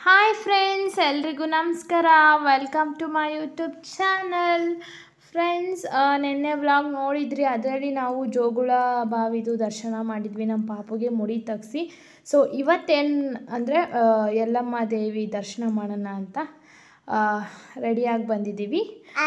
hi friends ಎಲ್ರಿಗೂ ನಮಸ್ಕಾರ welcome to my YouTube channel friends ನಿನ್ನೆ ವ್ಲಾಗ್ ನೋಡಿದ್ರಿ ಅದರಲ್ಲಿ ನಾವು ಜೋಗುಳ ಬಾವಿದು ದರ್ಶನ ಮಾಡಿದ್ವಿ ನಮ್ಮ ಪಾಪುಗೆ ಮುಡಿ ತಗ್ಸಿ ಸೊ ಇವತ್ತೇನು ಅಂದರೆ ಯಲ್ಲಮ್ಮ ದೇವಿ ದರ್ಶನ ಮಾಡೋಣ ಅಂತ ರೆಡಿಯಾಗಿ ಬಂದಿದ್ದೀವಿ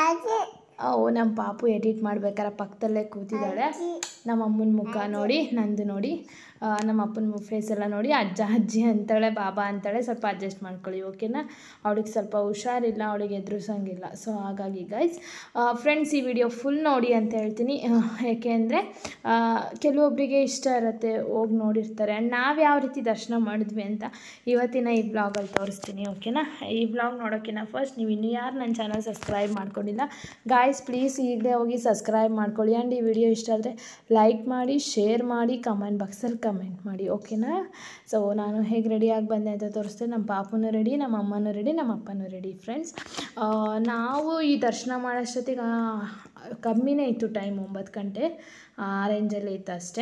ಅವು ನಮ್ಮ ಪಾಪು ಎಡಿಟ್ ಮಾಡ್ಬೇಕಾರೆ ಪಕ್ಕದಲ್ಲೇ ಕೂತಿದ್ದಾಳೆ ನಮ್ಮ ಅಮ್ಮನ ಮುಖ ನೋಡಿ ನಂದು ನೋಡಿ ಆ, ನಮ್ಮ ಅಪ್ಪನ ಫೇಸ್ ಎಲ್ಲ ನೋಡಿ ಅಜ್ಜ ಅಜ್ಜಿ ಅಂತಾಳೆ ಬಾಬಾ ಅಂತಾಳೆ ಸ್ವಲ್ಪ ಅಡ್ಜಸ್ಟ್ ಮಾಡ್ಕೊಳ್ಳಿ ಓಕೆನಾ ಅವಳಿಗೆ ಸ್ವಲ್ಪ ಹುಷಾರಿಲ್ಲ ಅವಳಿಗೆ ಎದುರಿಸೋಂಗಿಲ್ಲ ಸೊ ಹಾಗಾಗಿ ಗೈಸ್ ಫ್ರೆಂಡ್ಸ್ ಈ ವಿಡಿಯೋ ಫುಲ್ ನೋಡಿ ಅಂತ ಹೇಳ್ತೀನಿ ಯಾಕೆ ಅಂದರೆ ಕೆಲವೊಬ್ಬರಿಗೆ ಇಷ್ಟ ಇರುತ್ತೆ ಹೋಗಿ ನೋಡಿರ್ತಾರೆ ಆ್ಯಂಡ್ ನಾವು ಯಾವ ರೀತಿ ದರ್ಶನ ಮಾಡಿದ್ವಿ ಅಂತ ಇವತ್ತಿನ ಈ ಬ್ಲಾಗಲ್ಲಿ ತೋರಿಸ್ತೀನಿ ಓಕೆನಾ ಈ ಬ್ಲಾಗ್ ನೋಡೋಕ್ಕಿಂತ ಫಸ್ಟ್ ನೀವು ಇನ್ನೂ ಯಾರು ನನ್ನ ಚಾನಲ್ ಸಬ್ಸ್ಕ್ರೈಬ್ ಮಾಡ್ಕೊಂಡಿಲ್ಲ ಗಾಯ್ಸ್ ಪ್ಲೀಸ್ ಈಗಲೇ ಹೋಗಿ ಸಬ್ಸ್ಕ್ರೈಬ್ ಮಾಡ್ಕೊಳ್ಳಿ ಆ್ಯಂಡ್ ಈ ವಿಡಿಯೋ ಇಷ್ಟ ಆದರೆ ಲೈಕ್ ಮಾಡಿ ಶೇರ್ ಮಾಡಿ ಕಮೆಂಟ್ ಬಾಕ್ಸಲ್ಲಿ ಕಮೆಂಟ್ ಮಾಡಿ ಓಕೆನಾ ಸೊ ನಾನು ಹೇಗೆ ರೆಡಿಯಾಗಿ ಬಂದೆ ಅಂತ ತೋರಿಸ್ತೇನೆ ನಮ್ಮ ಪಾಪನೂ ರೆಡಿ ನಮ್ಮ ಅಮ್ಮನೂ ರೆಡಿ ನಮ್ಮ ಅಪ್ಪನೂ ರೆಡಿ ಫ್ರೆಂಡ್ಸ್ ನಾವು ಈ ದರ್ಶನ ಮಾಡೋಷ್ಟೊತ್ತಿಗೆ ಆ, ಕಮ್ಮಿನೇ ಇತ್ತು ಟೈಮ್ ಒಂಬತ್ತು ಗಂಟೆ ಆ ರೇಂಜಲ್ಲಿ ಇತ್ತು ಅಷ್ಟೇ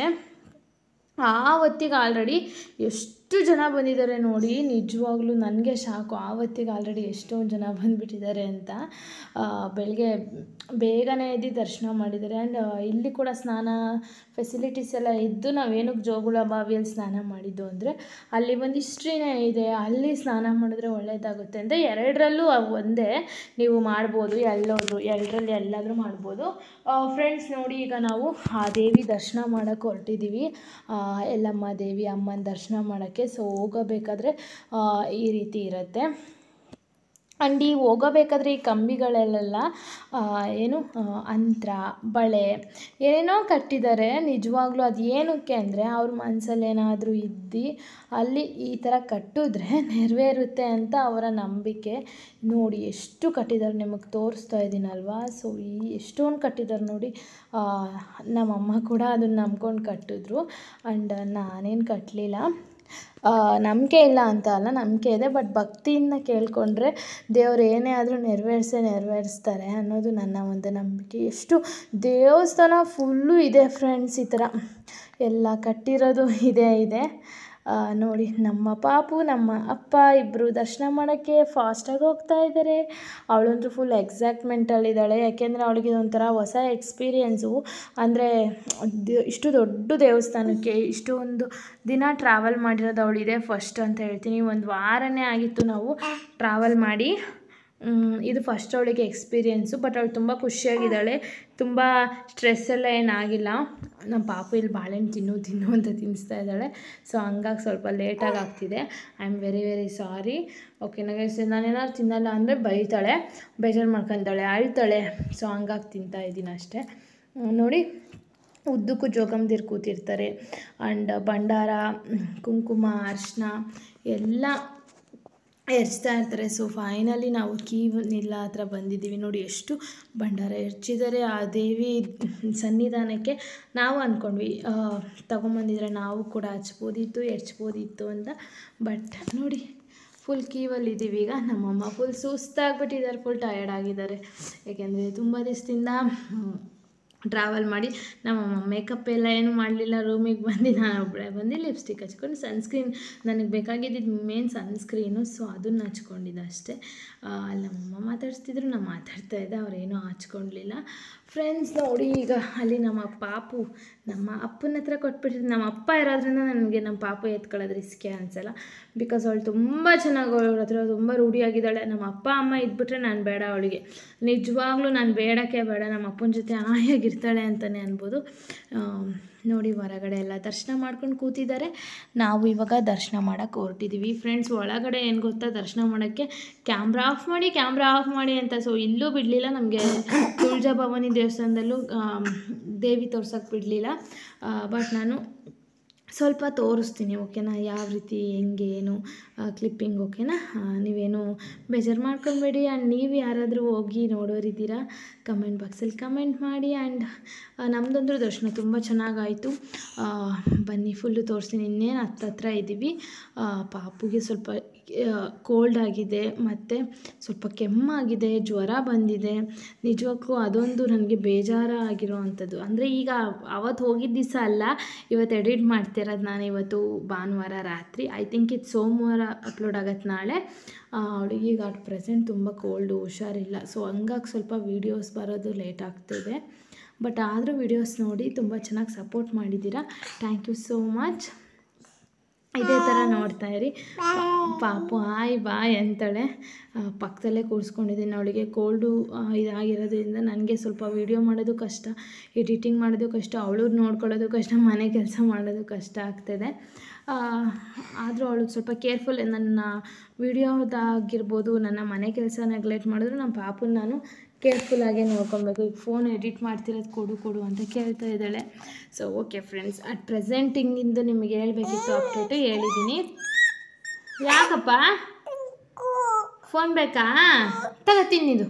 ಆ ಹೊತ್ತಿಗೆ ಆಲ್ರೆಡಿ ಎಷ್ಟು ಜನ ಬಂದಿದ್ದಾರೆ ನೋಡಿ ನಿಜವಾಗ್ಲೂ ನನಗೆ ಶಾಕು ಆ ಹೊತ್ತಿಗೆ ಆಲ್ರೆಡಿ ಎಷ್ಟೊಂದು ಜನ ಬಂದುಬಿಟ್ಟಿದ್ದಾರೆ ಅಂತ ಆ, ಬೆಳಗ್ಗೆ ಬೇಗನೆ ಎದ್ದು ದರ್ಶನ ಮಾಡಿದ್ದಾರೆ ಆ್ಯಂಡ್ ಇಲ್ಲಿ ಕೂಡ ಸ್ನಾನ ಫೆಸಿಲಿಟೀಸ್ ಎಲ್ಲ ಇದ್ದು ನಾವೇನಕ್ಕೆ ಜೋಗುಳ ಬಾವಿಯಲ್ಲಿ ಸ್ನಾನ ಮಾಡಿದ್ದು ಅಂದರೆ ಅಲ್ಲಿ ಒಂದು ಹಿಸ್ಟ್ರಿನೇ ಇದೆ ಅಲ್ಲಿ ಸ್ನಾನ ಮಾಡಿದ್ರೆ ಒಳ್ಳೆಯದಾಗುತ್ತೆ ಅಂದರೆ ಎರಡರಲ್ಲೂ ಒಂದೇ ನೀವು ಮಾಡ್ಬೋದು ಎಲ್ಲೋದ್ರು ಎರಡರಲ್ಲಿ ಎಲ್ಲಾದರೂ ಮಾಡ್ಬೋದು ಫ್ರೆಂಡ್ಸ್ ನೋಡಿ ಈಗ ನಾವು ಆ ದೇವಿ ದರ್ಶನ ಮಾಡೋಕ್ಕೆ ಹೊರಟಿದ್ದೀವಿ ಆ, ಯಲ್ಲಮ್ಮ ದೇವಿ ಅಮ್ಮನ ದರ್ಶನ ಮಾಡೋಕ್ಕೆ ಸೊ ಹೋಗಬೇಕಾದ್ರೆ ಆ, ಈ ರೀತಿ ಇರುತ್ತೆ ಆ್ಯಂಡ್ ಈ ಹೋಗಬೇಕಾದ್ರೆ ಈ ಕಂಬಿಗಳಲ್ಲೆಲ್ಲ ಆ, ಏನು ಆ, ಅಂತ್ರ ಬಳೆ ಏನೇನೋ ಕಟ್ಟಿದ್ದಾರೆ ನಿಜವಾಗ್ಲೂ ಅದು ಏನಕ್ಕೆ ಅಂದರೆ ಅವ್ರ ಮನಸ್ಸಲ್ಲಿ ಏನಾದರೂ ಇದ್ದು ಅಲ್ಲಿ ಈ ಥರ ಕಟ್ಟಿದ್ರೆ ನೆರವೇರುತ್ತೆ ಅಂತ ಅವರ ನಂಬಿಕೆ ನೋಡಿ ಎಷ್ಟು ಕಟ್ಟಿದ್ದಾರೆ ನಿಮಗೆ ತೋರಿಸ್ತಾ ಇದ್ದೀನಲ್ವಾ ಸೊ ಈ ಎಷ್ಟೊಂದು ಕಟ್ಟಿದ್ದಾರೆ ನೋಡಿ ಆ, ನಮ್ಮಮ್ಮ ಕೂಡ ಅದನ್ನು ನಂಬ್ಕೊಂಡು ಕಟ್ಟಿದ್ರು ಆ್ಯಂಡ್ ನಾನೇನು ಕಟ್ಟಲಿಲ್ಲ ನಂಬಿಕೆ ಇಲ್ಲ ಅಂತ ಅಲ್ಲ ನಂಬಿಕೆ ಇದೆ ಬಟ್ ಭಕ್ತಿಯಿಂದ ಕೇಳಿಕೊಂಡ್ರೆ ದೇವ್ರು ಏನೇ ಆದರೂ ನೆರವೇರಿಸೇ ನೆರವೇರಿಸ್ತಾರೆ ಅನ್ನೋದು ನನ್ನ ಒಂದು ನಂಬಿಕೆ ಎಷ್ಟು ದೇವಸ್ಥಾನ ಫುಲ್ಲು ಇದೆ ಫ್ರೆಂಡ್ಸ್ ಈ ಥರ ಎಲ್ಲ ಕಟ್ಟಿರೋದು ಇದೆ ಇದೆ ಆ, ನೋಡಿ ನಮ್ಮ ಪಾಪು ನಮ್ಮ ಅಪ್ಪ ಇಬ್ಬರು ದರ್ಶನ ಮಾಡೋಕ್ಕೆ ಫಾಸ್ಟಾಗಿ ಹೋಗ್ತಾ ಇದ್ದಾರೆ ಅವಳಂತೂ ಫುಲ್ ಎಕ್ಸೈಟ್ಮೆಂಟಲ್ಲಿದ್ದಾಳೆ ಯಾಕೆಂದರೆ ಅವಳಿಗೆ ಒಂಥರ ಹೊಸ ಎಕ್ಸ್ಪೀರಿಯೆನ್ಸು ಅಂದರೆ ಇಷ್ಟು ದೊಡ್ಡ ದೇವಸ್ಥಾನಕ್ಕೆ ಇಷ್ಟೊಂದು ದಿನ ಟ್ರಾವೆಲ್ ಮಾಡಿರೋದು ಅವಳಿದೆ ಫಸ್ಟ್ ಅಂತ ಹೇಳ್ತೀನಿ ಒಂದು ವಾರನೇ ಆಗಿತ್ತು ನಾವು ಟ್ರಾವೆಲ್ ಮಾಡಿ ಮ್, ಇದು ಫಸ್ಟ್ ಅವಳಿಗೆ ಎಕ್ಸ್ಪೀರಿಯೆನ್ಸು ಬಟ್ ಅವಳು ತುಂಬ ಖುಷಿಯಾಗಿದ್ದಾಳೆ ತುಂಬ ಸ್ಟ್ರೆಸ್ ಎಲ್ಲ ಏನಾಗಿಲ್ಲ ನಮ್ಮ ಪಾಪು ಇಲ್ಲಿ ಬಾಳೆಹಣ್ಣು ತಿನ್ನು ತಿನ್ನು ಅಂತ ತಿನ್ನಿಸ್ತಾ ಇದ್ದಾಳೆ ಸೊ ಹಂಗಾಗಿ ಸ್ವಲ್ಪ ಲೇಟಾಗಿ ಆಗ್ತಿದೆ I am very very sorry okay ನನಗೆ ನಾನೇನಾದ್ರು ತಿನ್ನಲ್ಲ ಅಂದರೆ ಬೈತಾಳೆ ಬೇಜಾರು ಮಾಡ್ಕೊತಾಳೆ ಅಳ್ತಾಳೆ ಸೊ ಹಂಗಾಗಿ ತಿಂತಾ ಇದ್ದೀನಿ ಅಷ್ಟೇ ಹ್ಮ್, ನೋಡಿ ಉದ್ದಕ್ಕೂ ಜೋಗಮ್ದಿರು ಕೂತಿರ್ತಾರೆ ಆ್ಯಂಡ್ ಭಂಡಾರ ಕುಂಕುಮ ಅರ್ಶಿನ ಎಲ್ಲ ಎರ್ಚ್ತಾ ಇರ್ತಾರೆ ಸೊ ಫೈನಲಿ ನಾವು ಕೀವ್ನಿಲ್ಲ ಹತ್ರ ಬಂದಿದ್ದೀವಿ ನೋಡಿ ಎಷ್ಟು ಭಂಡಾರ ಎರ್ಚಿದ್ದಾರೆ ಆ ದೇವಿ ಸನ್ನಿಧಾನಕ್ಕೆ ನಾವು ಅಂದ್ಕೊಂಡ್ವಿ ಆ, ತಗೊಂಬಂದಿದ್ರೆ ನಾವು ಕೂಡ ಹಚ್ಬೋದಿತ್ತು ಎರ್ಚ್ಬೋದಿತ್ತು ಅಂತ ಬಟ್ ನೋಡಿ ಫುಲ್ ಕೀವಲ್ಲಿ ಇದ್ದೀವಿ ಈಗ ನಮ್ಮಮ್ಮ ಫುಲ್ ಸುಸ್ತಾಗ್ಬಿಟ್ಟಿದ್ದಾರೆ ಫುಲ್ ಟಯರ್ಡ್ ಆಗಿದ್ದಾರೆ ಏಕೆಂದರೆ ತುಂಬ ದಿವಸದಿಂದ ಟ್ರಾವೆಲ್ ಮಾಡಿ ನಮ್ಮಮ್ಮ ಮೇಕಪ್ ಎಲ್ಲ ಏನು ಮಾಡಲಿಲ್ಲ ರೂಮಿಗೆ ಬಂದು ನಾನು ಒಬ್ಬಳೇ ಬಂದು ಲಿಪ್ಸ್ಟಿಕ್ ಹಚ್ಕೊಂಡು ಸನ್ಸ್ಕ್ರೀನ್ ನನಗೆ ಬೇಕಾಗಿದ್ದಿದ್ದು ಮೇನ್ ಸನ್ಸ್ಕ್ರೀನು ಸೊ ಅದನ್ನು ಹಚ್ಕೊಂಡಿದ್ದೆ ಅಷ್ಟೇ ಆ, ಅಲ್ಲಿ ನಮ್ಮಮ್ಮ ಮಾತಾಡಿಸ್ತಿದ್ರು ನಾನು ಮಾತಾಡ್ತಾ ಇದ್ದೆ ಅವ್ರೇನೂ ಹಚ್ಕೊಳ್ಲಿಲ್ಲ ಫ್ರೆಂಡ್ಸ್ ನೋಡಿ ಈಗ ಅಲ್ಲಿ ನಮ್ಮ ಪಾಪು ನಮ್ಮ ಅಪ್ಪನ ಹತ್ರ ಕೊಟ್ಬಿಟ್ಟಿದ್ದು ನಮ್ಮ ಅಪ್ಪ ಇರೋದ್ರಿಂದ ನನಗೆ ನಮ್ಮ ಪಾಪು ಎತ್ಕೊಳ್ಳೋದು ರಿಸ್ಕೇ ಅನಿಸಲ್ಲ ಬಿಕಾಸ್ ಅವಳು ತುಂಬ ಚೆನ್ನಾಗಿ ಅವಳ ಹತ್ರ ತುಂಬ ರೂಢಿಯಾಗಿದ್ದಾಳೆ ನಮ್ಮ ಅಪ್ಪ ಅಮ್ಮ ಇದ್ಬಿಟ್ರೆ ನಾನು ಬೇಡ ಅವಳಿಗೆ ನಿಜವಾಗ್ಲೂ ನಾನು ಬೇಡಕ್ಕೆ ಬೇಡ ನಮ್ಮ ಅಪ್ಪನ ಜೊತೆ ಹಾಯಾಗಿರ್ತಾಳೆ ಅಂತಲೇ ಅನ್ಬೋದು ಆಮ್, ನೋಡಿ ಹೊರಗಡೆ ಎಲ್ಲ ದರ್ಶನ ಮಾಡ್ಕೊಂಡು ಕೂತಿದ್ದಾರೆ ನಾವು ಇವಾಗ ದರ್ಶನ ಮಾಡೋಕ್ಕೆ ಹೊರಟಿದ್ದೀವಿ ಫ್ರೆಂಡ್ಸ್ ಒಳಗಡೆ ಏನು ಗೊತ್ತಾ ದರ್ಶನ ಮಾಡೋಕ್ಕೆ ಕ್ಯಾಮ್ರಾ ಆಫ್ ಮಾಡಿ ಕ್ಯಾಮ್ರಾ ಆಫ್ ಮಾಡಿ ಅಂತ ಸೊ ಇಲ್ಲೂ ಬಿಡಲಿಲ್ಲ ನಮಗೆ ತುಳಜಾ ಭವಾನಿ ದೇವಸ್ಥಾನದಲ್ಲೂ ಆಮ್, ದೇವಿ ತೋರ್ಸೋಕ್ಕೆ ಬಿಡಲಿಲ್ಲ ಬಟ್ ನಾನು ಸ್ವಲ್ಪ ತೋರಿಸ್ತೀನಿ ಓಕೆನಾ ಯಾವ ರೀತಿ ಹೆಂಗೆ ಏನು ಕ್ಲಿಪ್ಪಿಂಗ್ ಓಕೆನಾ ಆ, ನೀವೇನು ಬೇಜಾರು ಮಾಡ್ಕೊಬೇಡಿ ಆ್ಯಂಡ್ ನೀವು ಯಾರಾದರೂ ಹೋಗಿ ನೋಡೋರಿದ್ದೀರಾ ಕಮೆಂಟ್ ಬಾಕ್ಸಲ್ಲಿ ಕಮೆಂಟ್ ಮಾಡಿ ಆ್ಯಂಡ್ ನಮ್ಮದಂದ್ರೂ ದರ್ಶನ ತುಂಬ ಚೆನ್ನಾಗಾಯಿತು ಬನ್ನಿ ಫುಲ್ಲು ತೋರಿಸ್ತೀನಿ ಇನ್ನೇನು ಹತ್ತತ್ರ ಇದ್ದೀವಿ ಆ, ಪಾಪುಗೆ ಸ್ವಲ್ಪ ಕೋಲ್ಡ್ ಆಗಿದೆ ಮತ್ತು ಸ್ವಲ್ಪ ಕೆಮ್ಮಾಗಿದೆ ಜ್ವರ ಬಂದಿದೆ ನಿಜಕ್ಕೂ ಅದೊಂದು ನನಗೆ ಬೇಜಾರ ಆಗಿರೋ ಅಂಥದ್ದು ಅಂದರೆ ಈಗ ಅವತ್ತು ಹೋಗಿದ್ದ ದಿವಸ ಅಲ್ಲ ಇವತ್ತು ಎಡಿಟ್ ಮಾಡ್ತಾ ಮಾಡ್ತಿರೋದು ನಾನು ಇವತ್ತು ಭಾನುವಾರ ರಾತ್ರಿ ಐ ಥಿಂಕ್ ಇದು ಸೋಮವಾರ ಅಪ್ಲೋಡ್ ಆಗತ್ತೆ ನಾಳೆ ಅವಳಿಗೆ ಈಗ ಅಟ್ ಪ್ರೆಸೆಂಟ್ ತುಂಬ ಕೋಲ್ಡು ಹುಷಾರಿಲ್ಲ ಸೊ ಹಂಗಾಗಿ ಸ್ವಲ್ಪ ವೀಡಿಯೋಸ್ ಬರೋದು ಲೇಟ್ ಆಗ್ತಿದೆ ಬಟ್ ಆದರೂ ವೀಡಿಯೋಸ್ ನೋಡಿ ತುಂಬ ಚೆನ್ನಾಗಿ ಸಪೋರ್ಟ್ ಮಾಡಿದ್ದೀರಾ ಥ್ಯಾಂಕ್ ಯು ಸೋ ಮಚ್ ಇದೇ ಥರ ನೋಡ್ತಾ ಇರಿ ಪಾ- ಪಾಪು ಹಾಯ್ ಬಾಯ್ ಅಂತಾಳೆ ಆ, ಪಕ್ಕದಲ್ಲೇ ಕೂರಿಸ್ಕೊಂಡಿದ್ದೀನಿ ಅವಳಿಗೆ ಕೋಲ್ಡು ಇದಾಗಿರೋದ್ರಿಂದ ನನಗೆ ಸ್ವಲ್ಪ ವೀಡಿಯೋ ಮಾಡೋದು ಕಷ್ಟ ಎಡಿಟಿಂಗ್ ಮಾಡೋದು ಕಷ್ಟ ಅವಳು ನೋಡ್ಕೊಳ್ಳೋದು ಕಷ್ಟ ಮನೆ ಕೆಲಸ ಮಾಡೋದು ಕಷ್ಟ ಆಗ್ತಿದೆ ಆದರೂ ಅವಳು ಸ್ವಲ್ಪ ಕೇರ್ಫುಲ್ ನನ್ನ ವೀಡಿಯೋದಾಗಿರ್ಬೋದು ನನ್ನ ಮನೆ ಕೆಲಸ ನೆಗ್ಲೆಕ್ಟ್ ಮಾಡಿದ್ರು ನಮ್ಮ ಪಾಪುನ ನಾನು ಕೇರ್ಫುಲ್ಲಾಗೆ ನೋಡ್ಕೊಬೇಕು ಈಗ ಫೋನ್ ಎಡಿಟ್ ಮಾಡ್ತಿರೋದು ಕೊಡು ಕೊಡು ಅಂತ ಕೇಳ್ತಾ ಇದ್ದಾಳೆ so okay friends at present ಹಿಂಗಿಂದು ನಿಮಗೆ ಹೇಳಬೇಕಿತ್ತು ಅಪ್ಡೇಟು ಹೇಳಿದ್ದೀನಿ ಯಾಕಪ್ಪ ಫೋನ್ ಬೇಕಾ ತಗೋ ತಿನ್ನಿದು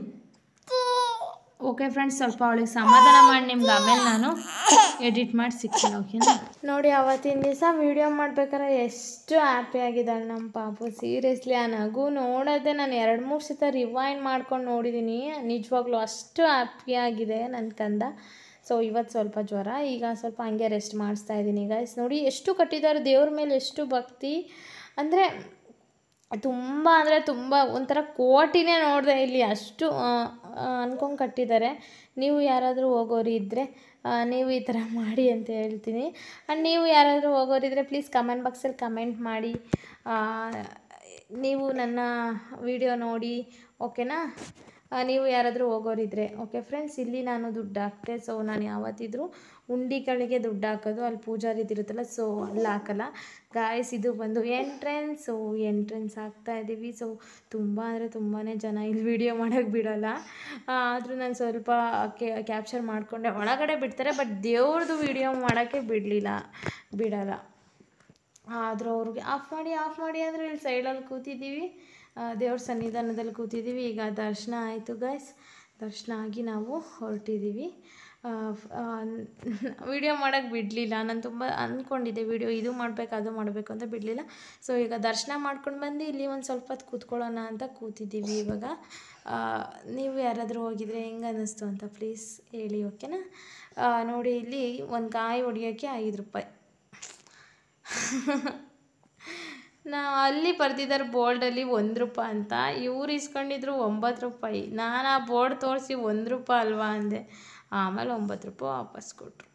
ಓಕೆ ಫ್ರೆಂಡ್ಸ್ ಸ್ವಲ್ಪ ಅವಳಿಗೆ ಸಮಾಧಾನ ಮಾಡಿ ನಿಮ್ಗೆ ಆಮೇಲೆ ನಾನು ಎಡಿಟ್ ಮಾಡಿ ಸಿಗ್ತೀನಿ ಓಕೆನಾ ನೋಡಿ ಅವತ್ತಿನ ದಿವಸ ವೀಡಿಯೋ ಮಾಡ್ಬೇಕಾದ್ರೆ ಎಷ್ಟು ಹ್ಯಾಪಿ ಆಗಿದ್ದಾಳೆ ನಮ್ಮ ಪಾಪು ಸೀರಿಯಸ್ಲಿ ಆ ನಗು ನೋಡೋದೇ ನಾನು ಎರಡು ಮೂರು ಸತ ರಿವೈಂಡ್ ಮಾಡ್ಕೊಂಡು ನೋಡಿದ್ದೀನಿ ನಿಜವಾಗ್ಲೂ ಅಷ್ಟು ಹ್ಯಾಪಿ ಆಗಿದೆ ನನ್ನ ಕಂದ ಸೊ ಇವತ್ತು ಸ್ವಲ್ಪ ಜ್ವರ ಈಗ ಸ್ವಲ್ಪ ಹಂಗೆ ರೆಸ್ಟ್ ಮಾಡಿಸ್ತಾ ಇದ್ದೀನಿ ಗೈಸ್ ನೋಡಿ ಎಷ್ಟು ಕಟ್ಟಿದ್ದಾರೆ ದೇವ್ರ ಮೇಲೆ ಎಷ್ಟು ಭಕ್ತಿ ಅಂದರೆ ತುಂಬ ಅಂದರೆ ತುಂಬ ಒಂಥರ ಕೋಟಿನೇ ನೋಡಿದೆ ಇಲ್ಲಿ ಅಷ್ಟು ಅನ್ಕೊಂಡು ಕಟ್ಟಿದ್ದಾರೆ ನೀವು ಯಾರಾದರೂ ಹೋಗೋರು ಇದ್ದರೆ ನೀವು ಈ ಥರ ಮಾಡಿ ಅಂತ ಹೇಳ್ತೀನಿ ಆ್ಯಂಡ್ ನೀವು ಯಾರಾದರೂ ಹೋಗೋರಿದ್ರೆ ಪ್ಲೀಸ್ ಕಮೆಂಟ್ ಬಾಕ್ಸಲ್ಲಿ ಕಮೆಂಟ್ ಮಾಡಿ ಆ, ನೀವು ನನ್ನ ವಿಡಿಯೋ ನೋಡಿ ಓಕೆನಾ ಆ, ನೀವು ಯಾರಾದರೂ ಹೋಗೋರಿದ್ರೆ ಓಕೆ ಫ್ರೆಂಡ್ಸ್ ಇಲ್ಲಿ ನಾನು ದುಡ್ಡು ಹಾಕ್ತೆ ಸೊ ನಾನು ಯಾವತ್ತಿದ್ರೂ ಉಂಡಿಗಳಿಗೆ ದುಡ್ಡು ಹಾಕೋದು ಅಲ್ಲಿ ಪೂಜಾರಿದು ಇರುತ್ತಲ್ಲ ಸೊ ಅಲ್ಲಿ ಹಾಕಲ್ಲ ಗಾಯ್ಸ್ ಇದು ಬಂದು ಎಂಟ್ರೆನ್ಸ್ ಸೊ ಎಂಟ್ರೆನ್ಸ್ ಹಾಕ್ತಾ ಇದ್ದೀವಿ ಸೊ ತುಂಬ ಅಂದರೆ ತುಂಬಾ ಜನ ಇಲ್ಲಿ ವಿಡಿಯೋ ಮಾಡೋಕ್ಕೆ ಬಿಡೋಲ್ಲ ಆದರೂ ನಾನು ಸ್ವಲ್ಪ ಕ್ಯಾಪ್ಚರ್ ಮಾಡಿಕೊಂಡೆ ಒಳಗಡೆ ಬಿಡ್ತಾರೆ ಬಟ್ ದೇವ್ರದ್ದು ವಿಡಿಯೋ ಮಾಡೋಕ್ಕೆ ಬಿಡಲಿಲ್ಲ ಬಿಡಲ್ಲ ಆದರೂ ಅವ್ರಿಗೆ ಆಫ್ ಮಾಡಿ ಆಫ್ ಮಾಡಿ ಅಂದರೆ ಇಲ್ಲಿ ಸೈಡಲ್ಲಿ ಕೂತಿದ್ದೀವಿ ಆ, ದೇವ್ರ ಸನ್ನಿಧಾನದಲ್ಲಿ ಕೂತಿದ್ದೀವಿ ಈಗ ದರ್ಶನ ಆಯಿತು ಗೈಸ್ ದರ್ಶನ ಆಗಿ ನಾವು ಹೊರಟಿದ್ದೀವಿ ವಿಡಿಯೋ ಮಾಡೋಕ್ಕೆ ಬಿಡಲಿಲ್ಲ ನಾನು ತುಂಬ ಅಂದ್ಕೊಂಡಿದ್ದೆ ವಿಡಿಯೋ ಇದು ಮಾಡಬೇಕು ಅದು ಮಾಡಬೇಕು ಅಂತ ಬಿಡಲಿಲ್ಲ ಸೊ ಈಗ ದರ್ಶನ ಮಾಡ್ಕೊಂಡು ಬಂದು ಇಲ್ಲಿ ಒಂದು ಸ್ವಲ್ಪ ಹೊತ್ತು ಕೂತ್ಕೊಳ್ಳೋಣ ಅಂತ ಕೂತಿದ್ದೀವಿ ಇವಾಗ ಆ, ನೀವು ಯಾರಾದರೂ ಹೋಗಿದ್ರೆ ಹೆಂಗೆ ಅನ್ನಿಸ್ತು ಅಂತ ಪ್ಲೀಸ್ ಹೇಳಿ ಓಕೆನಾ ಆ, ನೋಡಿ ಇಲ್ಲಿ ಒಂದು ಕಾಯಿ ಹೊಡಿಯೋಕ್ಕೆ ಐದು ರೂಪಾಯಿ ನಾ ಅಲ್ಲಿ ಬರ್ದಿದ್ದಾರೆ ಬೋರ್ಡಲ್ಲಿ ಒಂದು ರೂಪಾಯಿ ಅಂತ ಇವ್ರು ಇಸ್ಕೊಂಡಿದ್ರು ಒಂಬತ್ತು ರೂಪಾಯಿ ನಾನು ಆ ಬೋರ್ಡ್ ತೋರಿಸಿ ಒಂದು ರೂಪಾಯಿ ಅಲ್ವಾ ಅಂದೆ ಆಮೇಲೆ ಒಂಬತ್ತು ರೂಪಾಯಿ ವಾಪಸ್ ಕೊಟ್ಟರು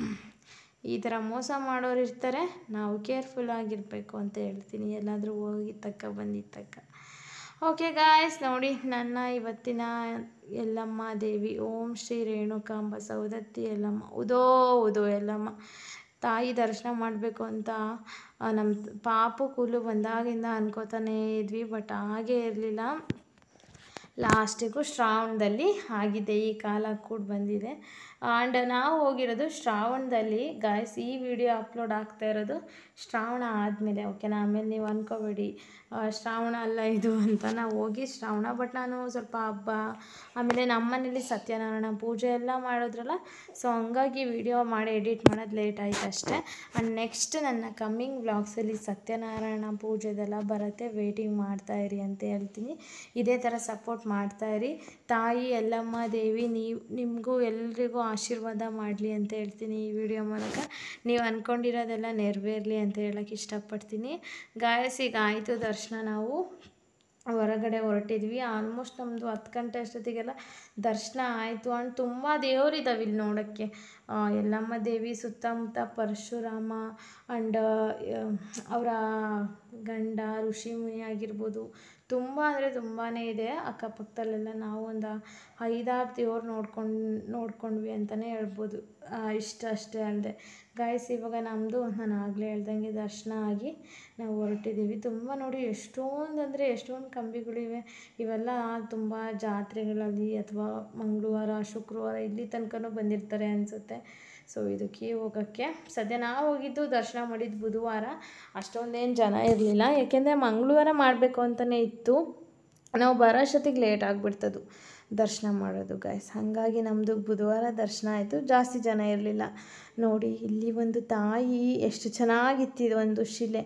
ಈ ಥರ ಮೋಸ ಮಾಡೋರು ಇರ್ತಾರೆ ನಾವು ಕೇರ್ಫುಲ್ ಆಗಿರಬೇಕು ಅಂತ ಹೇಳ್ತೀನಿ ಎಲ್ಲಾದರೂ ಹೋಗಿ ತಕ್ಕ ಬಂದಿದ್ದ ತಕ್ಕ ಓಕೆ ಗಾಯ್ಸ್ ನೋಡಿ ನನ್ನ ಇವತ್ತಿನ ಎಲ್ಲಮ್ಮ ದೇವಿ ಓಂ ಶ್ರೀ ರೇಣುಕಾಂಬ ಸೌದತ್ತಿ ಎಲ್ಲಮ್ಮ ಉದೋ ಉದೋ ಎಲ್ಲಮ್ಮ ತಾಯಿ ದರ್ಶನ ಮಾಡಬೇಕು ಅಂತ ಆ, ನಮ್ಮ ಪಾಪು ಕೂಲು ಬಂದಾಗಿಂದ ಅನ್ಕೋತಾನೇ ಇದ್ವಿ ಬಟ್ ಹಾಗೇ ಇರಲಿಲ್ಲ ಲಾಸ್ಟಿಗೂ ಶ್ರಾವಣದಲ್ಲಿ ಆಗಿದೆ ಈ ಕಾಲ ಕೂಡ ಬಂದಿದೆ ಆ್ಯಂಡ್ ನಾವು ಹೋಗಿರೋದು ಶ್ರಾವಣದಲ್ಲಿ ಗಾಯ್ಸ್ ಈ ವಿಡಿಯೋ ಅಪ್ಲೋಡ್ ಆಗ್ತಾ ಇರೋದು ಶ್ರಾವಣ ಆದಮೇಲೆ ಓಕೆನಾ ಆಮೇಲೆ ನೀವು ಅನ್ಕೋಬೇಡಿ ಆ, ಶ್ರಾವಣ ಅಲ್ಲ ಇದು ಅಂತ ನಾವು ಹೋಗಿ ಶ್ರಾವಣ ಬಟ್ ನಾನು ಸ್ವಲ್ಪ ಹಬ್ಬ ಆಮೇಲೆ ನಮ್ಮನೇಲಿ ಸತ್ಯನಾರಾಯಣ ಪೂಜೆ ಎಲ್ಲ ಮಾಡೋದ್ರಲ್ಲ ಸೊ ಹಂಗಾಗಿ ವಿಡಿಯೋ ಮಾಡಿ ಎಡಿಟ್ ಮಾಡೋದು ಲೇಟ್ ಆಯ್ತು ಅಷ್ಟೇ ಆ್ಯಂಡ್ ನೆಕ್ಸ್ಟ್ ನನ್ನ ಕಮ್ಮಿಂಗ್ ವ್ಲಾಗ್ಸಲ್ಲಿ ಸತ್ಯನಾರಾಯಣ ಪೂಜೆದೆಲ್ಲ ಬರುತ್ತೆ ವೇಟಿಂಗ್ ಮಾಡ್ತಾ ಇರಿ ಅಂತ ಹೇಳ್ತೀನಿ ಇದೇ ಥರ ಸಪೋರ್ಟ್ ಮಾಡ್ತಾ ಇರಿ ತಾಯಿ ಎಲ್ಲಮ್ಮ ದೇವಿ ನೀವು ನಿಮಗೂ ಎಲ್ರಿಗೂ ಆಶೀರ್ವಾದ ಮಾಡಲಿ ಅಂತ ಹೇಳ್ತೀನಿ ಈ ವಿಡಿಯೋ ಮೂಲಕ ನೀವು ಅಂದ್ಕೊಂಡಿರೋದೆಲ್ಲ ನೆರವೇರಲಿ ಅಂತ ಹೇಳೋಕ್ಕೆ ಇಷ್ಟಪಡ್ತೀನಿ ಗಾಯಸ್ ಈಗ ಆಯಿತು ದರ್ಶನ ನಾವು ಹೊರಗಡೆ ಹೊರಟಿದ್ವಿ ಆಲ್ಮೋಸ್ಟ್ ನಮ್ಮದು ಹತ್ತು ಗಂಟೆ ಅಷ್ಟೊತ್ತಿಗೆಲ್ಲ ದರ್ಶನ ಆಯಿತು ಆ್ಯಂಡ್ ತುಂಬ ದೇವರಿದ್ದಾವೆ ಇಲ್ಲಿ ನೋಡೋಕ್ಕೆ ಆ, ಯಲ್ಲಮ್ಮ ದೇವಿ ಸುತ್ತಮುತ್ತ ಪರಶುರಾಮ ಆ್ಯಂಡ್ ಅವರ ಗಂಡ ಋಷಿ ಮುನಿ ಆಗಿರ್ಬೋದು ತುಂಬ ಅಂದರೆ ತುಂಬಾ ಇದೆ ಅಕ್ಕಪಕ್ಕದಲ್ಲೆಲ್ಲ ನಾವು ಒಂದು ಐದಾರು ದೇವ್ರು ನೋಡ್ಕೊಂಡು ನೋಡ್ಕೊಂಡ್ವಿ ಅಂತಲೇ ಹೇಳ್ಬೋದು ಆ, ಇಷ್ಟ ಅಷ್ಟೇ ಅಲ್ಲದೆ ಗಾಯ್ಸ್ ಇವಾಗ ನಮ್ಮದು ನಾನು ಆಗಲೇ ಹೇಳ್ದಂಗೆ ದರ್ಶನ ಆಗಿ ನಾವು ಹೊರಟಿದ್ದೀವಿ ತುಂಬ ನೋಡಿ ಎಷ್ಟೊಂದು ಅಂದರೆ ಎಷ್ಟೊಂದು ಕಂಬಿಗಳಿವೆ ಇವೆಲ್ಲ ತುಂಬ ಜಾತ್ರೆಗಳಲ್ಲಿ ಅಥವಾ ಮಂಗಳವಾರ ಶುಕ್ರವಾರ ಇಲ್ಲಿ ತನಕನೂ ಬಂದಿರ್ತಾರೆ ಅನಿಸುತ್ತೆ ಸೊ ಇದಕ್ಕೆ ಹೋಗೋಕ್ಕೆ ಸದ್ಯ ನಾವು ಹೋಗಿದ್ದು ದರ್ಶನ ಮಾಡಿದ್ದು ಬುಧವಾರ ಅಷ್ಟೊಂದೇನು ಜನ ಇರಲಿಲ್ಲ ಯಾಕೆಂದರೆ ಮಂಗಳವಾರ ಮಾಡಬೇಕು ಅಂತಲೇ ಇತ್ತು ನಾವು ಬರೋ ಅಷ್ಟೊತ್ತಿಗೆ ಲೇಟ್ ಆಗಿಬಿಡ್ತದು ದರ್ಶನ ಮಾಡೋದು ಗಾಯ್ಸ್ ಹಾಗಾಗಿ ನಮ್ಮದು ಬುಧವಾರ ದರ್ಶನ ಆಯಿತು ಜಾಸ್ತಿ ಜನ ಇರಲಿಲ್ಲ ನೋಡಿ ಇಲ್ಲಿ ಒಂದು ತಾಯಿ ಎಷ್ಟು ಚೆನ್ನಾಗಿತ್ತಿದೆ ಒಂದು ಶಿಲೆ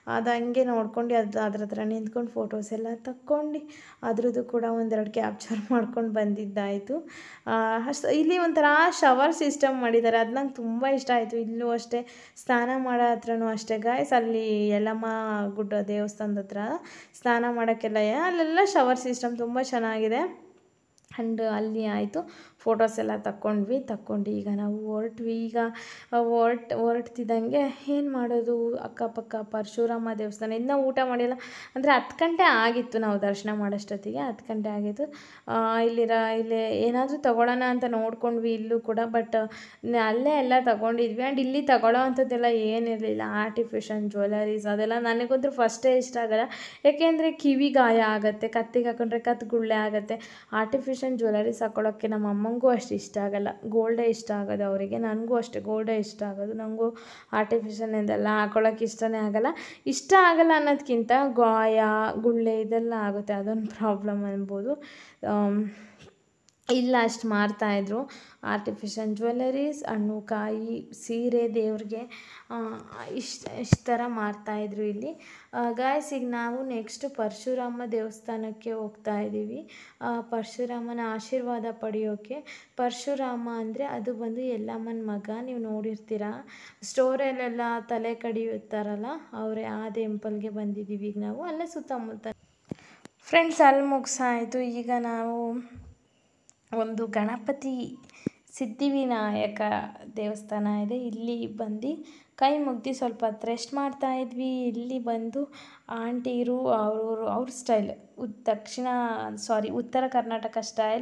ಅದು ಹಂಗೆ ನೋಡ್ಕೊಂಡು ಅದು ಅದ್ರ ಹತ್ರ ನಿಂತ್ಕೊಂಡು ಫೋಟೋಸ್ ಎಲ್ಲ ತಕ್ಕೊಂಡು ಅದ್ರದ್ದು ಕೂಡ ಒಂದೆರಡು ಕ್ಯಾಪ್ಚರ್ ಮಾಡ್ಕೊಂಡು ಬಂದಿದ್ದಾಯಿತು ಅಷ್ಟು ಇಲ್ಲಿ ಒಂಥರ ಶವರ್ ಸಿಸ್ಟಮ್ ಮಾಡಿದ್ದಾರೆ ಅದು ನಂಗೆ ತುಂಬ ಇಷ್ಟ ಆಯಿತು ಇಲ್ಲೂ ಅಷ್ಟೇ ಸ್ನಾನ ಮಾಡೋ ಹತ್ರನೂ ಅಷ್ಟೇ ಗಾಯ್ಸ್ ಅಲ್ಲಿ ಯಲ್ಲಮ್ಮ ಗುಡ್ಡ ದೇವಸ್ಥಾನದ ಹತ್ರ ಸ್ನಾನ ಮಾಡೋಕ್ಕೆಲ್ಲ ಅಲ್ಲೆಲ್ಲ ಶವರ್ ಸಿಸ್ಟಮ್ ತುಂಬ ಚೆನ್ನಾಗಿದೆ ಆ್ಯಂಡ್ ಅಲ್ಲಿ ಆಯಿತು ಫೋಟೋಸ್ ಎಲ್ಲ ತಕ್ಕೊಂಡ್ವಿ ತಕ್ಕೊಂಡು ಈಗ ನಾವು ಹೊರಟ್ವಿ ಈಗ ಹೊರ್ಟ್ ಹೊರಡ್ತಿದ್ದಂಗೆ ಏನು ಮಾಡೋದು ಅಕ್ಕಪಕ್ಕ ಪರಶುರಾಮ ದೇವಸ್ಥಾನ ಇನ್ನೂ ಊಟ ಮಾಡಿಲ್ಲ ಅಂದರೆ ಹತ್ತು ಗಂಟೆ ಆಗಿತ್ತು ನಾವು ದರ್ಶನ ಮಾಡೋಷ್ಟೊತ್ತಿಗೆ ಹತ್ತು ಗಂಟೆ ಆಗಿತ್ತು ಇಲ್ಲಿರ ಇಲ್ಲಿ ಏನಾದರೂ ತಗೊಳ್ಳೋಣ ಅಂತ ನೋಡ್ಕೊಂಡ್ವಿ ಇಲ್ಲೂ ಕೂಡ ಬಟ್ ಅಲ್ಲೇ ಎಲ್ಲ ತಗೊಂಡಿದ್ವಿ ಆ್ಯಂಡ್ ಇಲ್ಲಿ ತಗೊಳ್ಳೋ ಅಂಥದ್ದೆಲ್ಲ ಏನಿರಲಿಲ್ಲ ಆರ್ಟಿಫಿಷಿಯಲ್ ಜ್ಯುವೆಲರೀಸ್ ಅದೆಲ್ಲ ನನಗಂತೂ ಫಸ್ಟೇ ಇಷ್ಟ ಆಗಲ್ಲ ಯಾಕೆಂದರೆ ಕಿವಿ ಗಾಯ ಆಗುತ್ತೆ ಕತ್ತಿಗೆ ಹಾಕೊಂಡ್ರೆ ಕತ್ತು ಗುಳ್ಳೆ ಆಗುತ್ತೆ ಆರ್ಟಿಫಿಷಿಯಲ್ ಜ್ಯುವೆಲರೀಸ್ ಹಾಕ್ಕೊಳ್ಳೋಕ್ಕೆ ನಮ್ಮ ಅಮ್ಮಂಗೂ ಅಷ್ಟು ಇಷ್ಟ ಆಗಲ್ಲ ಗೋಲ್ಡೇ ಇಷ್ಟ ಆಗೋದು ಅವರಿಗೆ ನನಗೂ ಅಷ್ಟೇ ಗೋಲ್ಡೇ ಇಷ್ಟ ಆಗೋದು ನನಗೂ ಆರ್ಟಿಫಿಷಿಯಲ್ ಇದೆಲ್ಲ ಹಾಕ್ಕೊಳ್ಳೋಕೆ ಇಷ್ಟನೇ ಆಗಲ್ಲ ಇಷ್ಟ ಆಗಲ್ಲ ಅನ್ನೋದಕ್ಕಿಂತ ಗಾಯ ಗುಳ್ಳೆ ಇದೆಲ್ಲ ಆಗುತ್ತೆ ಅದೊಂದು ಪ್ರಾಬ್ಲಮ್ ಅನ್ಬೋದು ಇಲ್ಲ ಅಷ್ಟು ಮಾರ್ತಾಯಿದ್ರು ಆರ್ಟಿಫಿಷಿಯಲ್ ಜ್ಯುವೆಲರೀಸ್ ಹಣ್ಣು ಕಾಯಿ ಸೀರೆ ದೇವ್ರಿಗೆ ಇಷ್ಟು ಇಷ್ಟು ಥರ ಮಾರ್ತಾಯಿದ್ರು ಇಲ್ಲಿ ಗಾಯ್ಸ್ ಈಗ ನಾವು ನೆಕ್ಸ್ಟ್ ಪರಶುರಾಮ ದೇವಸ್ಥಾನಕ್ಕೆ ಹೋಗ್ತಾ ಇದ್ದೀವಿ ಪರಶುರಾಮನ ಆಶೀರ್ವಾದ ಪಡೆಯೋಕ್ಕೆ ಪರಶುರಾಮ ಅಂದರೆ ಅದು ಬಂದು ಯಲ್ಲಮ್ಮನ ಮಗ ನೀವು ನೋಡಿರ್ತೀರ ಸ್ಟೋರಲ್ಲೆಲ್ಲ ತಲೆ ಕಡಿಯುತ್ತಾರಲ್ಲ ಅವರೇ ಆ ಟೆಂಪಲ್ಗೆ ಬಂದಿದ್ದೀವಿ ಈಗ ನಾವು ಅಲ್ಲೇ ಸುತ್ತಮುತ್ತ ಫ್ರೆಂಡ್ಸ್ ಅಲ್ಲಿ ಮುಗಿಸಾಯಿತು ಈಗ ನಾವು ಒಂದು ಗಣಪತಿ ಸಿದ್ಧಿವಿನಾಯಕ ದೇವಸ್ಥಾನ ಇದೆ ಇಲ್ಲಿ ಬಂದು ಕೈ ಮುಗ್ದು ಸ್ವಲ್ಪ ಹೊತ್ತು ರೆಸ್ಟ್ ಮಾಡ್ತಾಯಿದ್ವಿ ಇಲ್ಲಿ ಬಂದು ಆಂಟಿರು ಅವರು ಅವ್ರ ಸ್ಟೈಲ್ ಉತ್ ದಕ್ಷಿಣ ಸಾರಿ ಉತ್ತರ ಕರ್ನಾಟಕ ಸ್ಟೈಲ್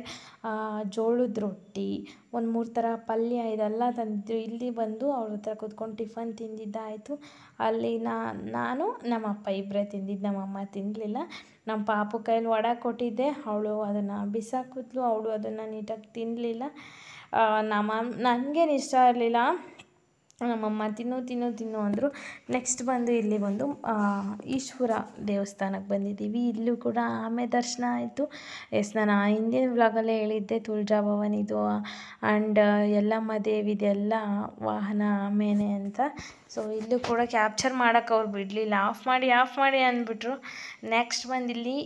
ಜೋಳದ ರೊಟ್ಟಿ ಒಂದು ಮೂರು ಥರ ಪಲ್ಯ ಇದೆಲ್ಲ ತಂದಿದ್ರು ಇಲ್ಲಿ ಬಂದು ಅವ್ರ ಹತ್ರ ಕೂತ್ಕೊಂಡು ಟಿಫನ್ ತಿಂದಿದ್ದಾಯಿತು ಅಲ್ಲಿ ನಾನು ನಮ್ಮ ಅಪ್ಪ ಇಬ್ಬರೇ ತಿಂದಿದ್ದು ನಮ್ಮ ಅಮ್ಮ ತಿನ್ನಲಿಲ್ಲ ನಮ್ಮ ಪಾಪು ಕೈಲಿ ವಡೆ ಕೊಟ್ಟಿದ್ದೆ ಅವಳು ಅದನ್ನು ಬಿಸಾಕಿದ್ಲು ಅವಳು ಅದನ್ನು ನೀಟಾಗಿ ತಿನ್ನಲಿಲ್ಲ ನಮ್ಮ ನನಗೇನು ಇಷ್ಟ ಇರಲಿಲ್ಲ ನಮ್ಮಮ್ಮ ತಿನ್ನು ತಿನ್ನು ತಿನ್ನು ಅಂದರು ನೆಕ್ಸ್ಟ್ ಬಂದು ಇಲ್ಲಿ ಬಂದು ಈಶ್ವರ ದೇವಸ್ಥಾನಕ್ಕೆ ಬಂದಿದ್ದೀವಿ ಇಲ್ಲೂ ಕೂಡ ಆಮೆ ದರ್ಶನ ಆಯಿತು ಎಸ್ ನಾನು ಹಿಂದಿನ ವ್ಲಾಗಲ್ಲೇ ಹೇಳಿದ್ದೆ ತುಳಜಾ ಭವನ್ ಇದು ಆ್ಯಂಡ್ ಯಲ್ಲಮ್ಮ ದೇವಿದೆಲ್ಲ ವಾಹನ ಆಮೆನೇ ಅಂತ ಸೊ ಇಲ್ಲೂ ಕೂಡ ಕ್ಯಾಪ್ಚರ್ ಮಾಡೋಕ್ಕೆ ಅವ್ರು ಬಿಡಲಿಲ್ಲ ಆಫ್ ಮಾಡಿ ಆಫ್ ಮಾಡಿ ಅಂದ್ಬಿಟ್ರು ನೆಕ್ಸ್ಟ್ ಬಂದು ಇಲ್ಲಿ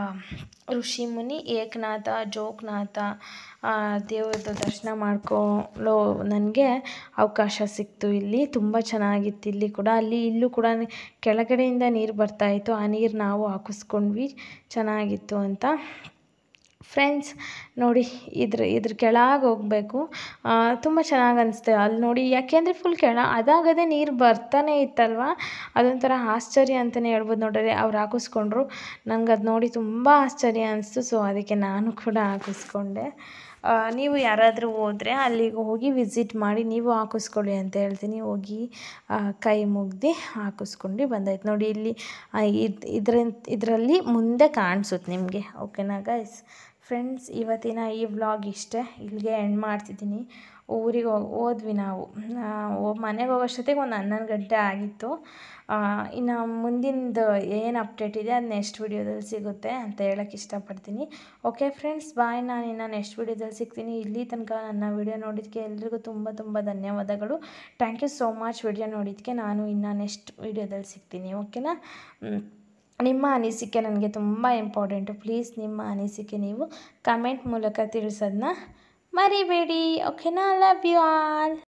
ಋಷಿ ಮುನಿ ಏಕನಾಥ ಜೋಗನಾಥ ದೇವ್ರದ್ದು ದರ್ಶನ ಮಾಡ್ಕೊಳ್ಳೋ ನನಗೆ ಅವಕಾಶ ಸಿಕ್ತು ಇಲ್ಲಿ ತುಂಬ ಚೆನ್ನಾಗಿತ್ತು ಇಲ್ಲಿ ಕೂಡ ಅಲ್ಲಿ ಇಲ್ಲೂ ಕೂಡ ಕೆಳಗಡೆಯಿಂದ ನೀರು ಬರ್ತಾಯಿತ್ತು ಆ ನೀರು ನಾವು ಹಾಕಿಸ್ಕೊಂಡ್ವಿ ಚೆನ್ನಾಗಿತ್ತು ಅಂತ ಫ್ರೆಂಡ್ಸ್ ನೋಡಿ ಇದ್ರ ಇದ್ರ ಕೆಳಗೆ ಹೋಗಬೇಕು ತುಂಬ ಚೆನ್ನಾಗಿ ಅನಿಸ್ತೆ ಅಲ್ಲಿ ನೋಡಿ ಯಾಕೆಂದರೆ ಫುಲ್ ಕೆಳ ಅದಾಗದೇ ನೀರು ಬರ್ತಾನೆ ಇತ್ತಲ್ವ ಅದೊಂಥರ ಆಶ್ಚರ್ಯ ಅಂತಲೇ ಹೇಳ್ಬೋದು ನೋಡ್ರಿ ಅವ್ರು ಹಾಕಿಸ್ಕೊಂಡ್ರು ನಂಗೆ ಅದು ನೋಡಿ ತುಂಬ ಆಶ್ಚರ್ಯ ಅನಿಸ್ತು ಸೊ ಅದಕ್ಕೆ ನಾನು ಕೂಡ ಹಾಕಿಸ್ಕೊಂಡೆ ನೀವು ಯಾರಾದರೂ ಹೋದರೆ ಅಲ್ಲಿಗೆ ಹೋಗಿ ವಿಸಿಟ್ ಮಾಡಿ ನೀವು ಹಾಕಿಸ್ಕೊಳ್ಳಿ ಅಂತ ಹೇಳ್ತೀನಿ ಹೋಗಿ ಕೈ ಮುಗ್ದು ಹಾಕಿಸ್ಕೊಂಡು ಬಂದಾಯ್ತು ನೋಡಿ ಇಲ್ಲಿ ಇದು ಇದ್ರ ಇದರಲ್ಲಿ ಮುಂದೆ ಕಾಣಿಸುತ್ತೆ ನಿಮಗೆ ಓಕೆನಾ ಗೈಸ್ ಫ್ರೆಂಡ್ಸ್ ಇವತ್ತಿನ ಈ ವ್ಲಾಗ್ ಇಷ್ಟೇ ಇಲ್ಲಿಗೆ ಎಂಡ್ ಮಾಡ್ತಿದ್ದೀನಿ ಊರಿಗೆ ಹೋಗಿ ಹೋದ್ವಿ ನಾವು ಮನೆಗೆ ಹೋಗೋಷ್ಟೊತ್ತಿಗೆ ಒಂದು ಹನ್ನೊಂದು ಗಂಟೆ ಆಗಿತ್ತು ಇನ್ನು ಮುಂದಿಂದು ಏನು ಅಪ್ಡೇಟ್ ಇದೆ ಅದು ನೆಕ್ಸ್ಟ್ ವೀಡಿಯೋದಲ್ಲಿ ಸಿಗುತ್ತೆ ಅಂತ ಹೇಳೋಕ್ಕೆ ಇಷ್ಟಪಡ್ತೀನಿ ಓಕೆ ಫ್ರೆಂಡ್ಸ್ ಬಾಯ್ ನಾನು ಇನ್ನು ನೆಕ್ಸ್ಟ್ ವೀಡಿಯೋದಲ್ಲಿ ಸಿಗ್ತೀನಿ ಇಲ್ಲಿ ತನಕ ನನ್ನ ವಿಡಿಯೋ ನೋಡಿದ್ದಕ್ಕೆ ಎಲ್ರಿಗೂ ತುಂಬ ತುಂಬ ಧನ್ಯವಾದಗಳು thank you so much video ನೋಡಿದ್ದಕ್ಕೆ ನಾನು ಇನ್ನು ನೆಕ್ಸ್ಟ್ ವೀಡಿಯೋದಲ್ಲಿ ಸಿಗ್ತೀನಿ ಓಕೆನಾ ನಿಮ್ಮ ಅನಿಸಿಕೆ ನನಗೆ ತುಂಬ ಇಂಪಾರ್ಟೆಂಟು ಪ್ಲೀಸ್ ನಿಮ್ಮ ಅನಿಸಿಕೆ ನೀವು ಕಮೆಂಟ್ ಮೂಲಕ ತಿಳಿಸೋದನ್ನ ಮರಿಬೇಡಿ ಓಕೆನಾ ಲವ್ ಯು ಆಲ್